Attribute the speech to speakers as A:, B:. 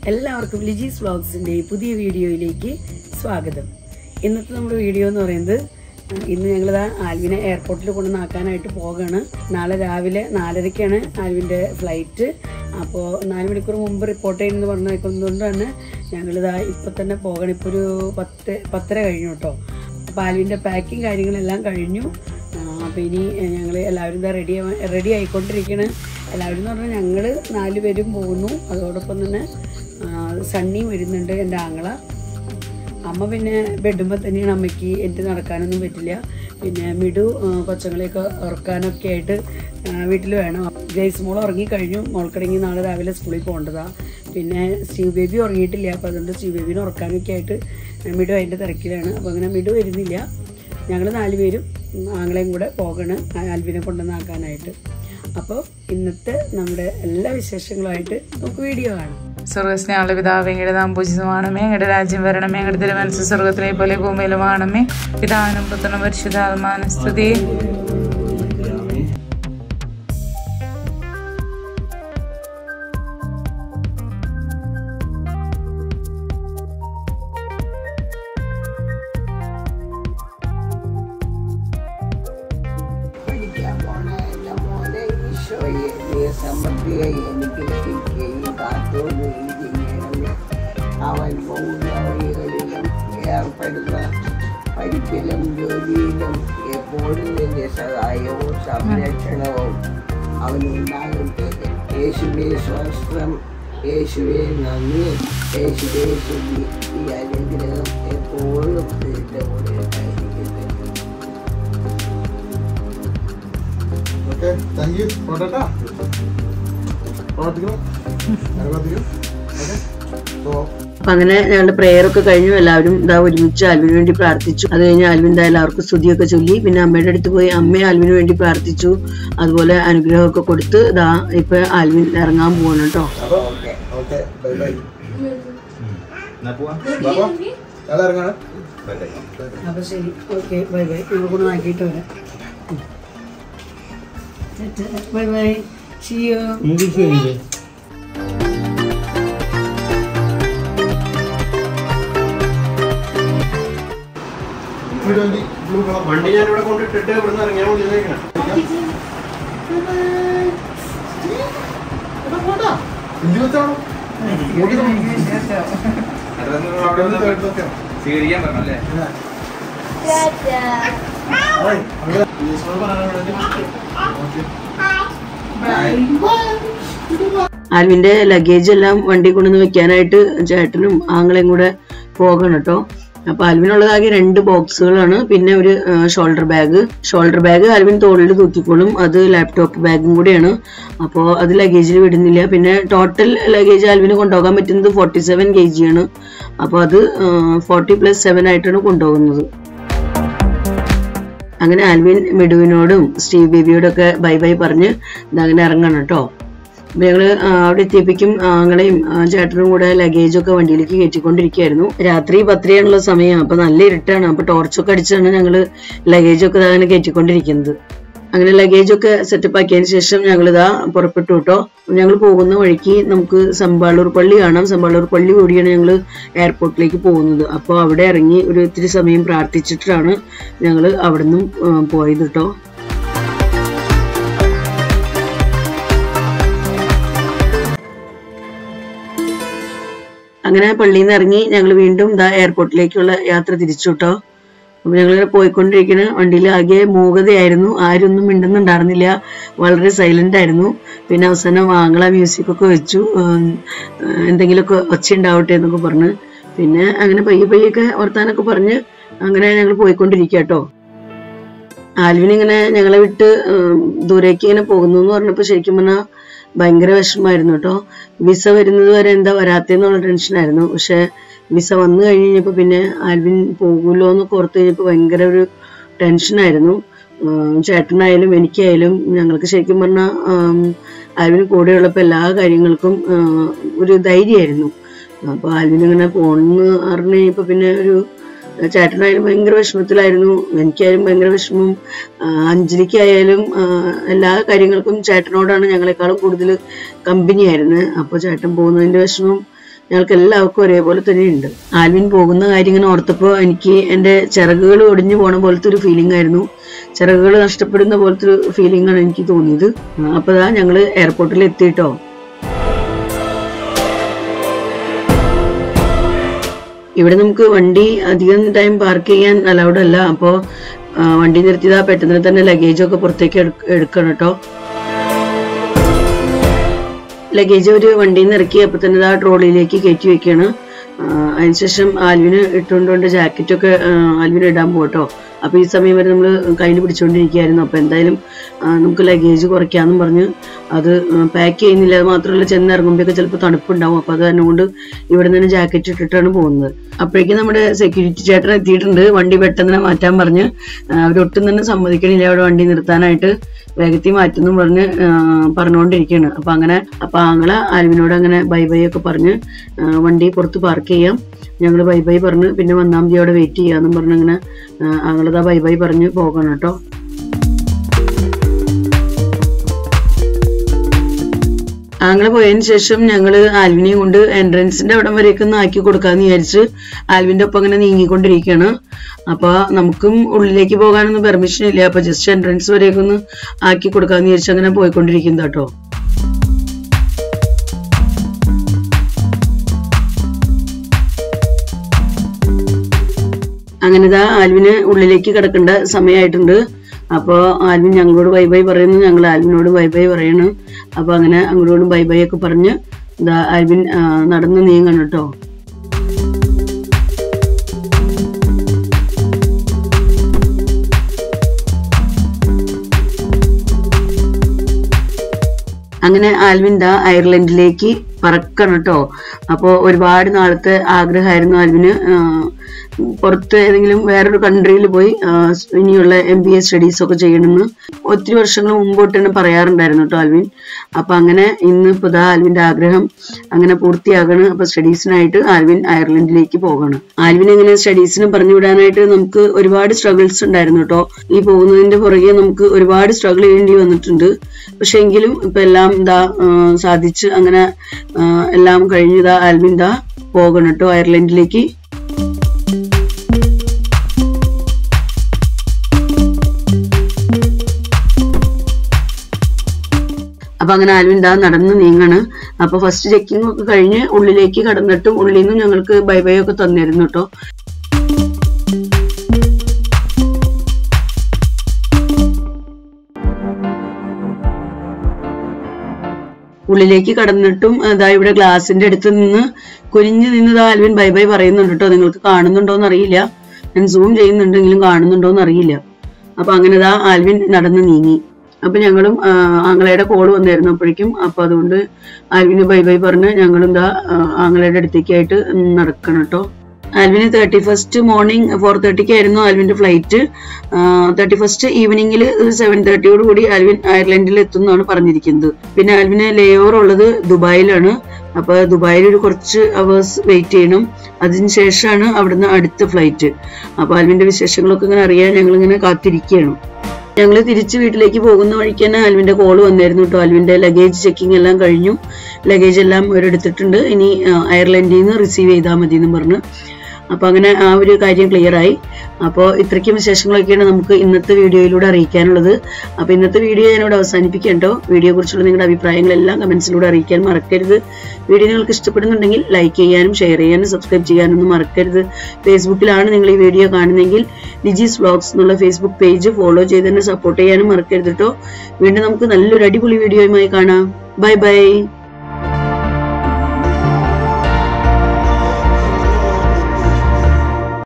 A: എല്ലാവർക്കും ലിജീസ് വ്ളോഗ്സിന്റെ പുതിയ വീഡിയോയിലേക്ക് സ്വാഗതം ഇന്നത്തെ നമ്മുടെ വീഡിയോ എന്ന് പറയുന്നത് ഉം, ഇന്ന് ഞങ്ങളിതാ ആൽവിനെ എയർപോർട്ടിൽ കൊണ്ടുവന്നാക്കാനായിട്ട് പോവുകയാണ് നാളെ രാവിലെ നാലരയ്ക്കാണ് ആൽവിൻ്റെ ഫ്ലൈറ്റ് അപ്പോൾ നാല് മണിക്കൂർ മുമ്പ് റിപ്പോർട്ട് ചെയ്യുന്നത് പറഞ്ഞേക്കുന്നതുകൊണ്ട് തന്നെ ഞങ്ങളിതാ ഇപ്പം തന്നെ പോകണം ഇപ്പോൾ ഒരു പത്ത് പത്തര കഴിഞ്ഞു കേട്ടോ അപ്പോൾ ആൽവിൻ്റെ പാക്കിങ് കാര്യങ്ങളെല്ലാം കഴിഞ്ഞു അപ്പോൾ ഇനി ഞങ്ങൾ എല്ലാവരും ഇതാ റെഡി റെഡി ആയിക്കൊണ്ടിരിക്കുകയാണ് എല്ലാവരും എന്ന് പറഞ്ഞാൽ ഞങ്ങൾ നാല് പേരും പോകുന്നു അതോടൊപ്പം തന്നെ ആ, സണ്ണിയും വരുന്നുണ്ട് എൻ്റെ ആങ്ങള അമ്മ പിന്നെ ബെഡുമ്പോൾ തന്നെയാണ് അമ്മയ്ക്ക് എനിക്ക് നടക്കാനൊന്നും പറ്റില്ല പിന്നെ മിടു ആ, കൊച്ചങ്ങളെയൊക്കെ ഉറക്കാനൊക്കെ ആയിട്ട് വീട്ടിൽ വേണം ഗ്രേസ് മോൾ ഉറങ്ങിക്കഴിഞ്ഞു മോൾക്കിടങ്ങി നാളെ രാവിലെ സ്കൂളിൽ പോകേണ്ടതാണ് പിന്നെ സ്റ്റീവ് ബേബി ഉറങ്ങിയിട്ടില്ല അപ്പോൾ അതുകൊണ്ട് സ്റ്റീവ് ബേബിനെ ഉറക്കാനൊക്കെ ആയിട്ട് മിടു അതിൻ്റെ തിരക്കിലാണ് അപ്പോൾ അങ്ങനെ മിടു വരുന്നില്ല ഞങ്ങൾ നാലുപേരും ആങ്ങളെയും കൂടെ പോകണം ആൽവിനെ കൊണ്ടുവന്നാക്കാനായിട്ട് അപ്പോൾ ഇന്നത്തെ നമ്മുടെ എല്ലാ വിശേഷങ്ങളുമായിട്ട് നമുക്ക് വീഡിയോ കാണാം
B: സ്വർഗസ്നേഹമുള്ള പിതാവ് എങ്ങയുടെ നാം പൂജിതമാണമേ എങ്ങയുടെ രാജ്യം വരണമേ എങ്ങയുടെ തിരുമനസ് സ്വർഗത്തിലെ പോലെ ഭൂമിയിലുമാണമേ പിതാവിനും പുത്രനും പരിശുദ്ധാത്മാനും സ്തുതി
C: പഠിക്കാൻ പോണ എൻ്റെ മോനെ ഈശോയെ നീ സമൃദ്ധിയായി എനിക്ക് ലഭിക്കുകയും കാത്തോടുകയും ചെയ്യണമേ അവൻ പോകുന്ന വഴികളിലും ഏർപ്പെടുന്ന പഠിപ്പിലും ജോലിയിലും എപ്പോഴും നിന്റെ സഹായവും സംരക്ഷണവും അവനുണ്ടാകട്ടെ യേശുവെ സ്വസ്ത്രം യേശുവെ നന്ദി യേശുവെ സ്തുതി ഈ അനുഗ്രഹം എപ്പോഴും നിന്റെ കൂടെ ഉണ്ടായിരിക്കട്ടെ
D: ഓക്കെ താങ്ക് യു പോട്ടെട്ടാ പ്രവർത്തിക്കണം അനുവർത്തിക്കും ഓക്കെ സോ
A: അപ്പൊ അങ്ങനെ ഞങ്ങളുടെ പ്രെയർ ഒക്കെ കഴിഞ്ഞു എല്ലാവരും ഇതാ ഒരുമിച്ച് ആൽവിന് വേണ്ടി പ്രാർത്ഥിച്ചു അത് കഴിഞ്ഞ് ആൽവിൻ ഇതാ എല്ലാവർക്കും സ്തുതിയൊക്കെ ചൊല്ലി പിന്നെ അമ്മയുടെ അടുത്ത് പോയി അമ്മ ആൽവിന് വേണ്ടി പ്രാർത്ഥിച്ചു അതുപോലെ അനുഗ്രഹമൊക്കെ കൊടുത്ത് ഇതാ ഇപ്പൊ ആൽവിൻ ഇറങ്ങാൻ പോവാണ് കേട്ടോ
C: ഓക്കെ
D: ഓക്കെ ബൈ ബൈ ബാബാ നാളെ ഇറങ്ങാണ്
A: അപ്പൊ ശരി ഓക്കെ ബൈ ബൈ ഞങ്ങൾ കൊണ്ട് നാക്കിയിട്ട് വരാം ബൈ ബൈ ഷിയോ
D: ട്വന്റി ബ്ലൂ കളർ
E: വണ്ടി ഞാൻ ഇവിടെ കൊണ്ടിട്ടിട്ട് ഇവിടുന്ന് ഇറങ്ങിയാൽ മതി ഇതേക്കണം.
D: ഇന്ത്യ വെച്ചാണോ
E: അവിടെ വന്ന് സ്വീകരിക്കാൻ പറഞ്ഞു അല്ലേ
A: ആൽവിന്റെ ലഗേജ് എല്ലാം വണ്ടി കൊണ്ടുവന്ന് വെക്കാനായിട്ട് ചേട്ടനും ആങ്ങളെയും കൂടെ പോകണം കേട്ടോ അപ്പൊ ആൽവിനുള്ളതാകെ രണ്ട് ബോക്സുകളാണ് പിന്നെ ഒരു shoulder bag shoulder bag Alvin തോളിൽ തൂക്കിക്കോളും അത് ലാപ്ടോപ്പ് ബാഗും കൂടെയാണ് അപ്പോൾ അത് ലഗേജിൽ വിടുന്നില്ല പിന്നെ ടോട്ടൽ ലഗേജ് ആൽവിന് കൊണ്ടുപോകാൻ പറ്റുന്നത് ഫോർട്ടി സെവൻ കെ ജി ആണ് അപ്പോൾ അത് ഫോർട്ടി പ്ലസ് സെവൻ ആയിട്ടാണ് കൊണ്ടുപോകുന്നത് അങ്ങനെ ആൽവിൻ മിടുവിനോടും സ്റ്റീവ് ബേബിയോടും ഒക്കെ ബൈ ബൈ പറഞ്ഞ് ഇതങ്ങനെ ഇറങ്ങണം കേട്ടോ അപ്പൊ ഞങ്ങള് ആ, അവിടെ എത്തിയപ്പോഴേക്കും ആങ്ങളെയും ആ, ചേട്ടനും കൂടെ ലഗേജ് ഒക്കെ വണ്ടിയിലേക്ക് കയറ്റിക്കൊണ്ടിരിക്കുകയായിരുന്നു രാത്രി പത്തരയാണുള്ള സമയം അപ്പൊ നല്ല ഇരുട്ടാണ് അപ്പൊ ടോർച്ചൊക്കെ അടിച്ചാണ് ഞങ്ങള് ലഗേജ് ഒക്കെ അങ്ങനെ കയറ്റിക്കൊണ്ടിരിക്കുന്നത് അങ്ങനെ ലഗേജ് ഒക്കെ സെറ്റപ്പ് ആക്കിയതിന് ശേഷം ഞങ്ങൾ ഇതാ പുറപ്പെട്ടു കേട്ടോ ഞങ്ങൾ പോകുന്ന വഴിക്ക് നമുക്ക് സമ്പാളൂർ പള്ളി കാണാം സമ്പാളൂർ പള്ളി കൂടിയാണ് ഞങ്ങൾ എയർപോർട്ടിലേക്ക് പോകുന്നത് അപ്പോൾ അവിടെ ഇറങ്ങി ഒരു ഇത്തിരി സമയം പ്രാർത്ഥിച്ചിട്ടാണ് ഞങ്ങൾ അവിടെ നിന്നും ആ, പോയത് കേട്ടോ അങ്ങനെ പള്ളിയിൽ നിന്ന് ഇറങ്ങി ഞങ്ങൾ വീണ്ടും ഇതാ എയർപോർട്ടിലേക്കുള്ള യാത്ര തിരിച്ചു കേട്ടോ അപ്പൊ ഞങ്ങൾ പോയിക്കൊണ്ടിരിക്കുന്ന വണ്ടിയിൽ ആകെ മൂകതയായിരുന്നു ആരും ഒന്നും മിണ്ടുന്നുണ്ടായിരുന്നില്ല വളരെ സൈലന്റ് ആയിരുന്നു പിന്നെ അവസാനം ആങ്ങള മ്യൂസിക് ഒക്കെ വെച്ചു ഉം, എന്തെങ്കിലുമൊക്കെ ഒച്ച ഉണ്ടാവട്ടെ എന്നൊക്കെ പറഞ്ഞ് പിന്നെ അങ്ങനെ പയ്യെ പയ്യൊക്കെ വർത്താനൊക്കെ പറഞ്ഞ് അങ്ങനെ ഞങ്ങൾ പോയിക്കൊണ്ടിരിക്കുക കേട്ടോ ആൽവിൻ ഇങ്ങനെ ഞങ്ങളെ വിട്ട് ഉം, ദൂരേക്ക് ഇങ്ങനെ പോകുന്നു എന്ന് പറഞ്ഞപ്പോൾ ശരിക്കും പറഞ്ഞാൽ ഭയങ്കര വിഷമമായിരുന്നു കേട്ടോ വിസ വരുന്നത് വരെ എന്താ വരാത്തെന്നുള്ള ടെൻഷനായിരുന്നു പക്ഷെ വിസ വന്നു കഴിഞ്ഞ് കഴിഞ്ഞപ്പോൾ പിന്നെ ആൽവിൻ പോകുമല്ലോ എന്നൊക്കെ ഓർത്ത് കഴിഞ്ഞപ്പോൾ ഭയങ്കര ഒരു ടെൻഷനായിരുന്നു ഉം, ചേട്ടനായാലും എനിക്കായാലും ഞങ്ങൾക്ക് ശരിക്കും പറഞ്ഞാൽ ആൽവിൻ കൂടെയുള്ളപ്പോൾ എല്ലാ കാര്യങ്ങൾക്കും ഉം, ഒരു ധൈര്യമായിരുന്നു അപ്പോൾ ആൽവിൻ ഇങ്ങനെ പോണെന്ന് പറഞ്ഞു കഴിഞ്ഞപ്പോൾ പിന്നെ ഒരു ചേട്ടനായാലും ഭയങ്കര വിഷമത്തിലായിരുന്നു എനിക്കായാലും ഭയങ്കര വിഷമം ആ, അഞ്ജലിക്കായാലും ആ, എല്ലാ കാര്യങ്ങൾക്കും ചേട്ടനോടാണ് ഞങ്ങളെക്കാളും കൂടുതൽ കമ്പനി ആയിരുന്നു അപ്പോൾ ചേട്ടൻ പോകുന്നതിന്റെ വിഷമം ഞങ്ങൾക്ക് എല്ലാവർക്കും ഒരേപോലെ തന്നെ ഉണ്ട് ആൽവിൻ പോകുന്ന കാര്യം ഇങ്ങനെ ഓർത്തപ്പോൾ എനിക്ക് എൻ്റെ ചിറകുകൾ ഒടിഞ്ഞു പോണ പോലത്തെ ഒരു ഫീലിംഗ് ആയിരുന്നു ചിറകുകൾ നഷ്ടപ്പെടുന്ന പോലത്തെ ഒരു ഫീലിംഗ് ആണ് എനിക്ക് തോന്നിയത് അപ്പോൾ ദാ ഞങ്ങൾ എയർപോർട്ടിൽ എത്തിയിട്ടോ ഇവിടെ നമുക്ക് വണ്ടി അധികം ടൈം പാർക്ക് ചെയ്യാൻ അലൗഡ് അല്ല അപ്പോൾ വണ്ടി നിർത്തിയതാ പെട്ടെന്ന് തന്നെ ലഗേജ് ഒക്കെ പുറത്തേക്ക് എടുക്ക- എടുക്കണം കേട്ടോ ലഗേജ് ഒരു വണ്ടിയിൽ നിന്ന് ഇറക്കി അപ്പൊ തന്നെ ആ ട്രോളിയിലേക്ക് കയറ്റി വെക്കാണ് ആ, അതിനുശേഷം ആൽവിന് ഇട്ടുകൊണ്ട് ജാക്കറ്റൊക്കെ ആൽവിന് ഇടാൻ പോട്ടോ അപ്പൊ ഈ സമയം വരെ നമ്മൾ കയ്യിൽ പിടിച്ചുകൊണ്ടിരിക്കുകയായിരുന്നു അപ്പൊ എന്തായാലും ആ, നമുക്ക് ലഗേജ് കുറയ്ക്കാന്നും പറഞ്ഞ് അത് പാക്ക് ചെയ്യുന്നില്ല അത് മാത്രമല്ല ചെന്ന് ഇറങ്ങുമ്പോഴൊക്കെ ചിലപ്പോൾ തണുപ്പുണ്ടാവും അപ്പൊ അത് തന്നെ കൊണ്ട് ഇവിടെ നിന്ന് ജാക്കറ്റ് ഇട്ടിട്ടാണ് പോകുന്നത് അപ്പോഴേക്കും നമ്മുടെ സെക്യൂരിറ്റി ചേട്ടൻ എത്തിയിട്ടുണ്ട് വണ്ടി പെട്ടെന്ന് തന്നെ മാറ്റാൻ പറഞ്ഞ് ആ, അവരൊട്ടും തന്നെ സമ്മതിക്കണില്ല അവിടെ വണ്ടി നിർത്താനായിട്ട് വേഗത്തിൽ മാറ്റുന്നു പറഞ്ഞ് ആ, പറഞ്ഞുകൊണ്ടിരിക്കുകയാണ് അപ്പൊ അങ്ങനെ അപ്പൊ ആങ്ങള ആൽവിനോട് അങ്ങനെ ബൈ ബൈ ഒക്കെ പറഞ്ഞ് ആ, വണ്ടി പുറത്ത് പാർക്ക് ചെയ്യാം ഞങ്ങൾ ബൈ ബൈ പറഞ്ഞ് പിന്നെ ഒന്നാം തീയതി അവിടെ വെയിറ്റ് ചെയ്യാന്നും പറഞ്ഞ് അങ്ങനെ ആ, ആങ്ങളതാ ബൈ ബൈ പറഞ്ഞ് പോകണം കേട്ടോ ആങ്ങളെ പോയതിന് ശേഷം ഞങ്ങള് ആൽവിനെയും കൊണ്ട് എൻട്രൻസിന്റെ അവിടം വരെയൊക്കെ ഒന്ന് ആക്കി കൊടുക്കാന്ന് വിചാരിച്ച് ആൽവിന്റെ ഒപ്പം അങ്ങനെ നീങ്ങിക്കൊണ്ടിരിക്കുകയാണ് അപ്പൊ നമുക്കും ഉള്ളിലേക്ക് പോകാനൊന്നും പെർമിഷൻ ഇല്ല അപ്പൊ ജസ്റ്റ് എൻട്രൻസ് വരെയൊക്കെ ഒന്ന് ആക്കി കൊടുക്കാന്ന് വിചാരിച്ച് അങ്ങനെ പോയിക്കൊണ്ടിരിക്കുന്നത് കേട്ടോ അങ്ങനെ ഇതാ ആൽവിന് ഉള്ളിലേക്ക് കിടക്കേണ്ട സമയമായിട്ടുണ്ട് അപ്പോൾ ആൽവിൻ ഞങ്ങളോട് ബൈ ബൈ പറയുന്നു ഞങ്ങൾ ആൽവിനോട് ബൈ ബൈ പറയണു അപ്പോൾ അങ്ങനെ അങ്ങോട്ടും ബൈ ബൈ ഒക്കെ പറഞ്ഞ് ഇതാ ആൽവിൻ ആ, നടന്ന് നീങ്ങണം കേട്ടോ അങ്ങനെ ആൽവിൻ ദാ അയർലൻഡിലേക്ക് പറക്കണം കേട്ടോ അപ്പോൾ ഒരുപാട് നാളത്തെ ആഗ്രഹമായിരുന്നു ആൽവിന് ആ, പുറത്ത് ഏതെങ്കിലും വേറൊരു കൺട്രിയിൽ പോയി ആ, ഇനിയുള്ള എം ബി എ സ്റ്റഡീസ് ഒക്കെ ചെയ്യണമെന്ന് ഒത്തിരി വർഷങ്ങൾ മുമ്പോട്ട് തന്നെ പറയാറുണ്ടായിരുന്നു കേട്ടോ ആൽവിൻ അപ്പൊ അങ്ങനെ ഇന്ന് ഇപ്പൊ ദാ ആൽവിന്റെ ആഗ്രഹം അങ്ങനെ പൂർത്തിയാകണം അപ്പൊ സ്റ്റഡീസിനായിട്ട് ആൽവിൻ അയർലൻഡിലേക്ക് പോകണം ആൽവിൻ ഇങ്ങനെ സ്റ്റഡീസിന് പറഞ്ഞു വിടാനായിട്ട് നമുക്ക് ഒരുപാട് സ്ട്രഗിൾസ് ഉണ്ടായിരുന്നു കേട്ടോ ഈ പോകുന്നതിന്റെ പുറകെ നമുക്ക് ഒരുപാട് സ്ട്രഗിൾ ചെയ്യേണ്ടി വന്നിട്ടുണ്ട് പക്ഷെ എങ്കിലും ഇപ്പൊ എല്ലാം ഇതാ ആ, സാധിച്ച് അങ്ങനെ ആ, എല്ലാം കഴിഞ്ഞ് ഇതാ ആൽവിൻ ദാ പോകണം കേട്ടോ അയർലൻഡിലേക്ക് അപ്പൊ അങ്ങനെ ആൽവിൻ ദാ നടന്ന് നീങ്ങാണ് അപ്പൊ ഫസ്റ്റ് ചെക്കിംഗ് ഒക്കെ കഴിഞ്ഞ് ഉള്ളിലേക്ക് കടന്നിട്ടും ഉള്ളിൽ നിന്നും ഞങ്ങൾക്ക് ബൈ ബൈ ഒക്കെ തന്നിരുന്നു കേട്ടോ ഉള്ളിലേക്ക് കടന്നിട്ടും അതാ ഇവിടെ ഗ്ലാസിന്റെ അടുത്ത് നിന്ന് കുനിഞ്ഞു നിന്ന് ആൽവിൻ ബൈ ബൈ പറയുന്നുണ്ട് കേട്ടോ നിങ്ങൾക്ക് കാണുന്നുണ്ടോന്ന് അറിയില്ല ഞാൻ സൂം ചെയ്യുന്നുണ്ടെങ്കിലും കാണുന്നുണ്ടോന്ന് അറിയില്ല അപ്പൊ അങ്ങനെ ദാ ആൽവിൻ നടന്ന് നീങ്ങി അപ്പൊ ഞങ്ങളും ആ, ആങ്ങളയുടെ കോള് വന്നായിരുന്നു അപ്പോഴേക്കും അപ്പൊ അതുകൊണ്ട് ആൽവിന് ബൈ ബൈ പറഞ്ഞ് ഞങ്ങളും ദാ ആ, ആങ്ങളയുടെ അടുത്തേക്കായിട്ട് നടക്കണം കേട്ടോ ആൽവിന് തേർട്ടി ഫസ്റ്റ് മോർണിംഗ് ഫോർ തേർട്ടിക്ക് ആയിരുന്നു ആൽവിന്റെ ഫ്ലൈറ്റ് തേർട്ടി ഫസ്റ്റ് ഈവനിങ്ങിൽ സെവൻ തേർട്ടിയോട് കൂടി ആൽവിൻ അയർലൻഡിൽ എത്തുന്നതാണ് പറഞ്ഞിരിക്കുന്നത് പിന്നെ ആൽവിന് ലേ ഓവർ ഉള്ളത് ദുബായിലാണ് അപ്പൊ ദുബായിൽ ഒരു കുറച്ച് അവേഴ്സ് വെയിറ്റ് ചെയ്യണം അതിനുശേഷമാണ് അവിടുന്ന് അടുത്ത ഫ്ലൈറ്റ് അപ്പൊ ആൽവിന്റെ വിശേഷങ്ങളൊക്കെ ഇങ്ങനെ അറിയാൻ ഞങ്ങൾ ഇങ്ങനെ കാത്തിരിക്കുകയാണ് ഞങ്ങൾ തിരിച്ച് വീട്ടിലേക്ക് പോകുന്ന വഴിക്ക് തന്നെ ആൽവിന്റെ കോൾ വന്നായിരുന്നു കേട്ടോ ആൽവിന്റെ ലഗേജ് ചെക്കിംഗ് എല്ലാം കഴിഞ്ഞു ലഗേജ് എല്ലാം അവരെടുത്തിട്ടുണ്ട് ഇനി ആ, അയർലൻഡിൽ നിന്ന് റിസീവ് ചെയ്താൽ മതി എന്ന് പറഞ്ഞു അപ്പൊ അങ്ങനെ ആ ഒരു കാര്യം ക്ലിയർ ആയി അപ്പോൾ ഇത്രയ്ക്കും വിശേഷങ്ങളൊക്കെയാണ് നമുക്ക് ഇന്നത്തെ വീഡിയോയിലൂടെ അറിയിക്കാനുള്ളത് അപ്പൊ ഇന്നത്തെ വീഡിയോ ഞാനിവിടെ അവസാനിപ്പിക്കാം കേട്ടോ വീഡിയോ കുറിച്ചുള്ള നിങ്ങളുടെ അഭിപ്രായങ്ങളെല്ലാം കമന്റ്സിലൂടെ അറിയിക്കാൻ മറക്കരുത് വീഡിയോ നിങ്ങൾക്ക് ഇഷ്ടപ്പെടുന്നുണ്ടെങ്കിൽ ലൈക്ക് ചെയ്യാനും ഷെയർ ചെയ്യാനും സബ്സ്ക്രൈബ് ചെയ്യാനൊന്നും മറക്കരുത് ഫേസ്ബുക്കിലാണ് നിങ്ങൾ ഈ വീഡിയോ കാണുന്നതെങ്കിൽ ലിജീസ് വ്ളോഗ്സ് എന്നുള്ള ഫേസ്ബുക്ക് പേജ് ഫോളോ ചെയ്ത് തന്നെ സപ്പോർട്ട് ചെയ്യാനും മറക്കരുത് കേട്ടോ വീണ്ടും നമുക്ക് നല്ലൊരു അടിപൊളി വീഡിയോയുമായി കാണാം ബൈ ബൈ